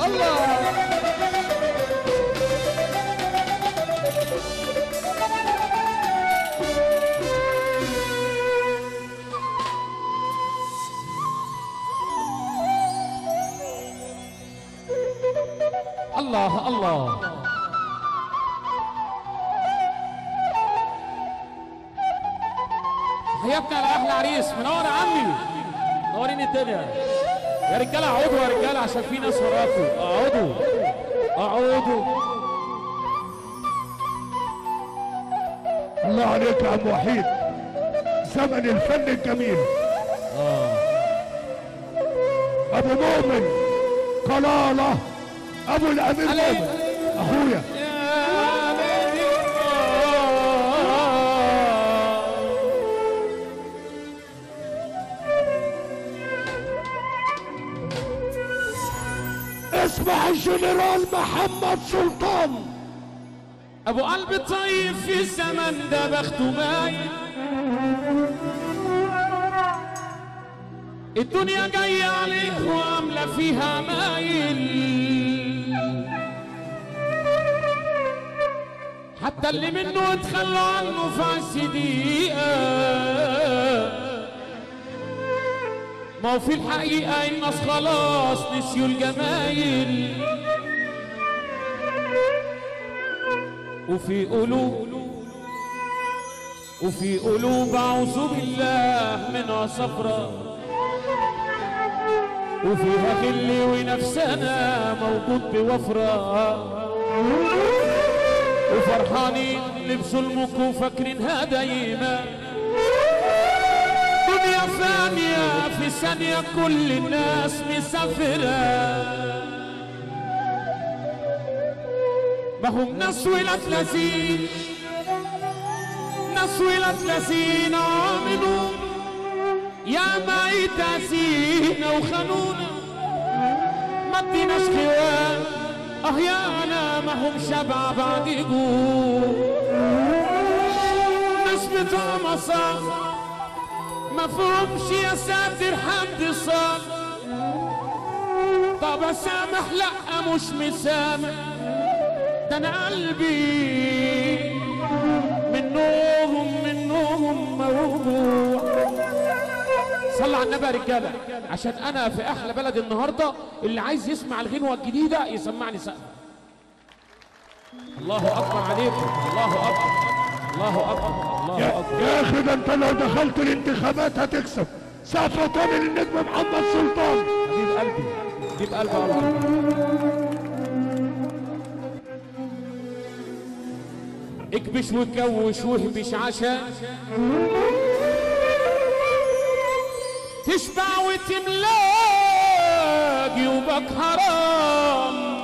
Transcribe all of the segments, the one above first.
الله الله الله حياتنا على احلى عريس منور يا عمي منورين الدنيا يا رجاله اقعدوا يا رجاله عشان في ناس وراكم اقعدوا اقعدوا الله عليك يا عم وحيد زمن الفن الجميل ابو مؤمن قلاله ابو الامير علي. مؤمن اخويا يا ليلي اسمع الجنرال محمد سلطان ابو قلب طيب في الزمن ده بخته مايل الدنيا جاية عليك وعاملة فيها مايل حتى اللي منه اتخلوا عنه في عز دقيقة ما هو في الحقيقة الناس خلاص نسيوا الجمايل وفي قلوب وفي قلوب أعوذ بالله منها صفرة وفيها غل ونفسنا موجود بوفرة وفرحانين لبسوا المك وفاكرينها دايما دنيا فانية في ثانية كل الناس مسافرة ما هم ناس ولاد لذين ناس ولاد لذين عاملوا يا ما يتاسينا وخانونا ما اديناش خوان اه يا انا ما هم شبع بعد يجوع ناس بتوع مصاب ما فهمش يا ساتر حد صار طب اسامح لا مش مسامح ده انا قلبي منهم منهم موجوع صلى على النبي يا رجاله عشان انا في احلى بلد النهارده اللي عايز يسمع الغنوه الجديده يسمعني سقف الله اكبر عليكم الله اكبر الله اكبر الله يا, اكبر يا اخي ده انت لو دخلت الانتخابات هتكسب سقفه تاني للنجم محمد سلطان حبيب قلبي حبيب قلبي على طول. اكبش وتكوش واهبش عشان تشبع وتملى جيوبك حرام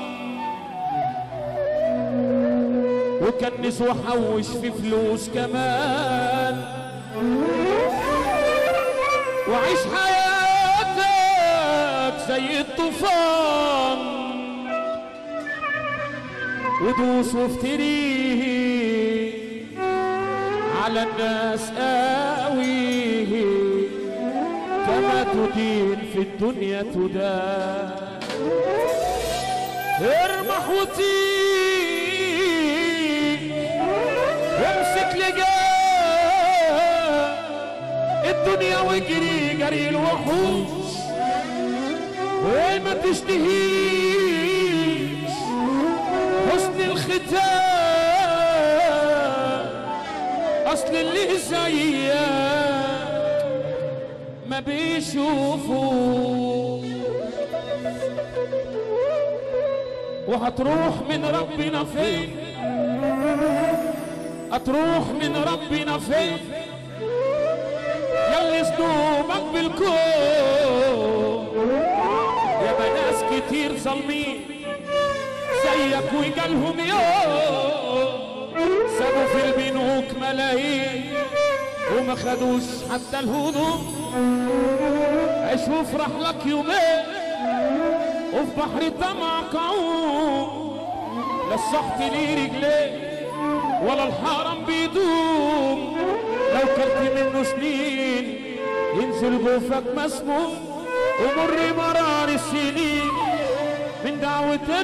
وكنس وحوش في فلوس كمان وعيش حياتك زي الطوفان ودوس وافتريه على الناس قوي كما تدين في الدنيا تدان ارمح وطير وامسك لجاه الدنيا واجري جري الوحوش وما تشتهيش حسن الختام اصل اللي زيك ما بيشوفوش وهتروح من ربنا فين هتروح من ربنا فين يلي ذنوبك بالكون يا ناس كتير ظالمين زيك وجالهم يوم سابوا في البنوك ملايين وما خدوش حتى الهدوم عيش وافرح لك يومين وفي بحر طمعك عوم لا الصحت ليه رجليه ولا الحرم بيدوم لو كلت منه سنين ينزل جوفك مسموم ومر مرار السنين من دعوة موت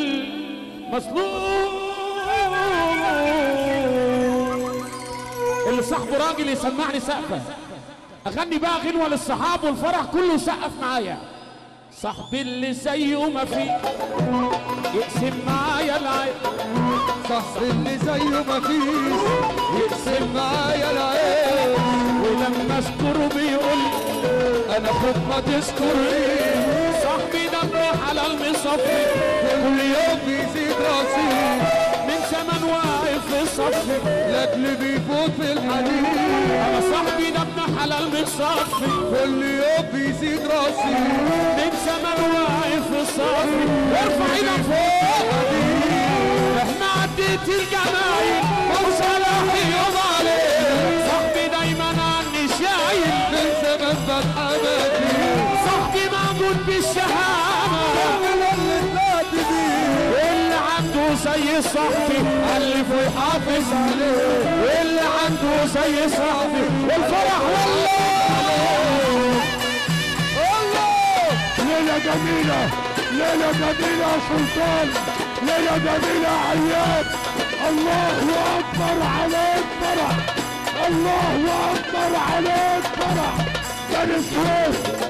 المظلوم اللي صاحبه راجل يسمعني سقفه اغني بقى غنوه للصحاب والفرح كله سقف معايا صاحبي اللي زيه ما فيه يقسم معايا العين صاحبي اللي زيه ما فيش يقسم معايا العين ولما اشكره بيقول انا خد ما تشكرني صاحبي ده ابن حلال مصفي كل يوم بيزيد رصيد من زمان واقف في صفي لاجل بيفوت في الحديد انا صاحبي ده ابن حلال مصفي كل يوم بيزيد رصيد من زمان واقف في صفي ارفع ايدك فوق مهما عديت الجمايل وصلاح يوم عليه صاحبي دايما عني شايل من زمان فتحة مدين صاحبي موجود بالشهامة اللي طلعت بيه اللي عنده زي صاحبي ألف ويحافظ عليه اللي عنده زي صاحبي والفرح والله ليلة جميلة ليلة جميلة يا سلطان ليلة جميلة يا عياد الله أكبر عليك فرح الله أكبر عليك فرح بني سويف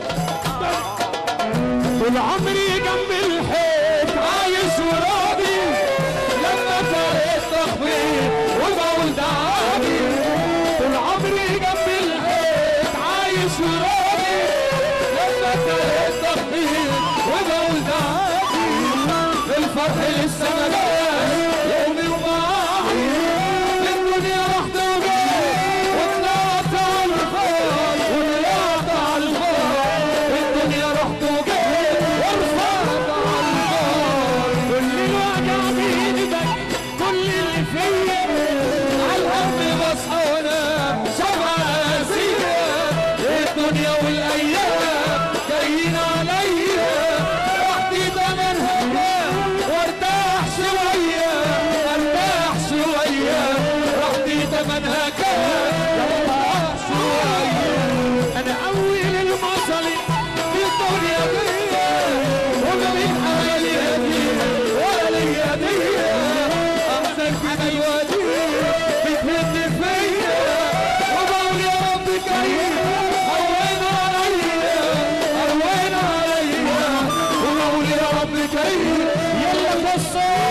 طول عمري جنب الحيط عايش وراضي لما فرقت تخفيض وبقول ده عادي طول عمري جنب الحيط عايش وراضي لما فرقت تخفيض وبقول ده عادي الفرح لسه ما جاش يومي ومعاي الدنيا رحت وجيت وطلعت على الفار وطلعت على الفار الدنيا رحت وجيت ورفعت على الفار كل الوجع بايدك كل اللي فيا على الهم بصحى وانام شبع اسيا الدنيا والايام جايين عليا وحدي تمنها كام وارتاح شويه ارتاح شويه راحتي تمنها كام ارتاح شويه انا اول المصلي في الدنيا دي وما من حالي هديه ولا لي هديه امسك بدلوقتي بتهد فيا وبقول يا رب كريم هون عليا هون عليا وبقول يا رب كريم يلا كسر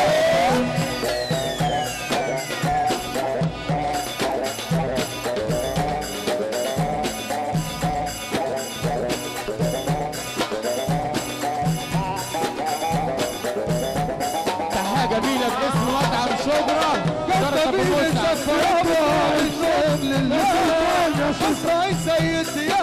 تحية جميلة باسم مطعم شبرا شرف جميل أبو موسى. السفر النوم لله يا سلطان مصراعي سيد